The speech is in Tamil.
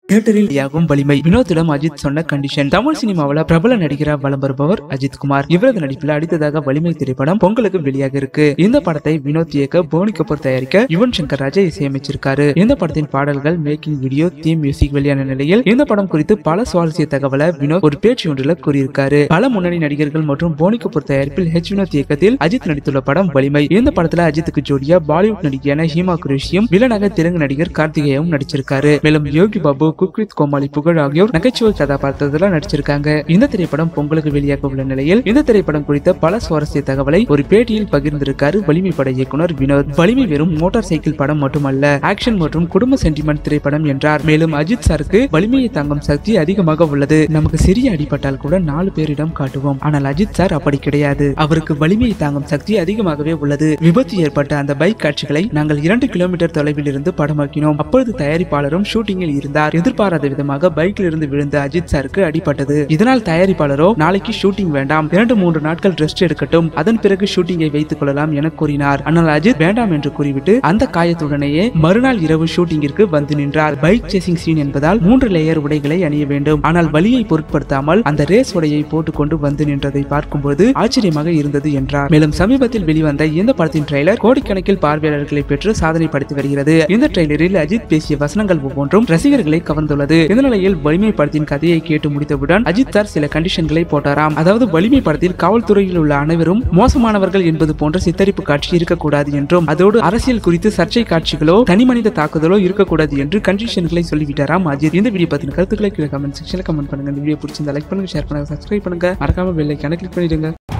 தியேட்டரில் யாகும் வலிமை வினோத்திடம் அஜித் சொன்ன கண்டிஷன் தமிழ் சினிமாவில் பிரபல நடிகரா வலம் வருபவர் அஜித் குமார் இவரது நடிப்பில் அடுத்ததாக வலிமை திரைப்படம் பொங்கலுக்கு வெளியாக இருக்கு இந்த படத்தை வினோத் இயக்க போனி கபூர் தயாரிக்க யுவன் சங்கர் ராஜா இசையமைச்சிருக்காரு இந்த படத்தின் பாடல்கள் மேக்கிங் வீடியோ தீம் மியூசிக் வெளியான நிலையில் இந்த படம் குறித்து பல சுவாரஸ்ய தகவலை வினோத் ஒரு பேச்சு ஒன்றில் கூறியிருக்காரு பல முன்னணி நடிகர்கள் மற்றும் போனி கபூர் தயாரிப்பில் ஹெச் வினோத் இயக்கத்தில் அஜித் நடித்துள்ள படம் வலிமை இந்த படத்துல அஜித்துக்கு ஜோடியா பாலிவுட் நடிகையான ஹீமா குரேஷியும் வில்லனாக தெலுங்கு நடிகர் கார்த்திகேயும் நடிச்சிருக்காரு மேலும் யோகி பாபு குக்வித் கோமாளி புகழ் ஆகியோர் நகைச்சுவை கதாபாத்திரத்துல நடிச்சிருக்காங்க இந்த திரைப்படம் பொங்கலுக்கு வெளியாக உள்ள நிலையில் இந்த திரைப்படம் குறித்த பல சுவாரஸ்ய தகவலை ஒரு பேட்டியில் பகிர்ந்திருக்காரு வலிமை பட இயக்குனர் வினோத் வலிமை வெறும் மோட்டார் சைக்கிள் படம் மட்டுமல்ல ஆக்ஷன் மற்றும் குடும்ப சென்டிமெண்ட் திரைப்படம் என்றார் மேலும் அஜித் சாருக்கு வலிமையை தாங்கும் சக்தி அதிகமாக உள்ளது நமக்கு சிறிய அடிபட்டால் கூட நாலு பேரிடம் காட்டுவோம் ஆனால் அஜித் சார் அப்படி கிடையாது அவருக்கு வலிமையை தாங்கும் சக்தி அதிகமாகவே உள்ளது விபத்து ஏற்பட்ட அந்த பைக் காட்சிகளை நாங்கள் இரண்டு கிலோமீட்டர் தொலைவில் இருந்து படமாக்கினோம் அப்பொழுது தயாரிப்பாளரும் ஷூட்டிங்கில் இருந்தார் எதிர்பாராத விதமாக பைக்கில் இருந்து விழுந்த அஜித் சாருக்கு அடிபட்டது இதனால் தயாரிப்பாளரோ நாளைக்கு ஷூட்டிங் வேண்டாம் இரண்டு மூன்று நாட்கள் ரெஸ்ட் எடுக்கட்டும் அதன் பிறகு ஷூட்டிங்கை வைத்துக் கொள்ளலாம் என கூறினார் ஆனால் அஜித் வேண்டாம் என்று கூறிவிட்டு அந்த காயத்துடனேயே மறுநாள் இரவு ஷூட்டிங்கிற்கு வந்து நின்றார் பைக் சேசிங் சீன் என்பதால் மூன்று லேயர் உடைகளை அணிய வேண்டும் ஆனால் வலியை பொருட்படுத்தாமல் அந்த ரேஸ் உடையை போட்டுக்கொண்டு வந்து நின்றதை பார்க்கும்போது ஆச்சரியமாக இருந்தது என்றார் மேலும் சமீபத்தில் வெளிவந்த இந்த படத்தின் ட்ரெய்லர் கோடிக்கணக்கில் பார்வையாளர்களை பெற்று சாதனை படுத்தி வருகிறது இந்த ட்ரெய்லரில் அஜித் பேசிய வசனங்கள் ஒவ்வொன்றும் ரசிகர்களை கவர்ந்துள்ளது இந்த நிலையில் வலிமை படத்தின் கதையை கேட்டு முடித்தவுடன் அஜித் சார் சில கண்டிஷன்களை போட்டாராம் அதாவது வலிமை படத்தில் காவல்துறையில் உள்ள அனைவரும் மோசமானவர்கள் என்பது போன்ற சித்தரிப்பு காட்சி இருக்கக்கூடாது என்றும் அதோடு அரசியல் குறித்து சர்ச்சை காட்சிகளோ தனிமனித தாக்குதலோ இருக்கக்கூடாது என்று கண்டிஷன்களை சொல்லிவிட்டாராம் அஜித் இந்த வீடியோ பத்தின கருத்துக்களை கீழே கமெண்ட் செக்ஷன்ல கமெண்ட் பண்ணுங்க இந்த வீடியோ பிடிச்சிருந்தா லைக் பண்ணுங்க ஷேர் பண்ணுங்க சப்ஸ்கிரைப் பண்ணுங்க மறக்காம பெல் ஐக்கான கிளிக் பண்ணிடுங்க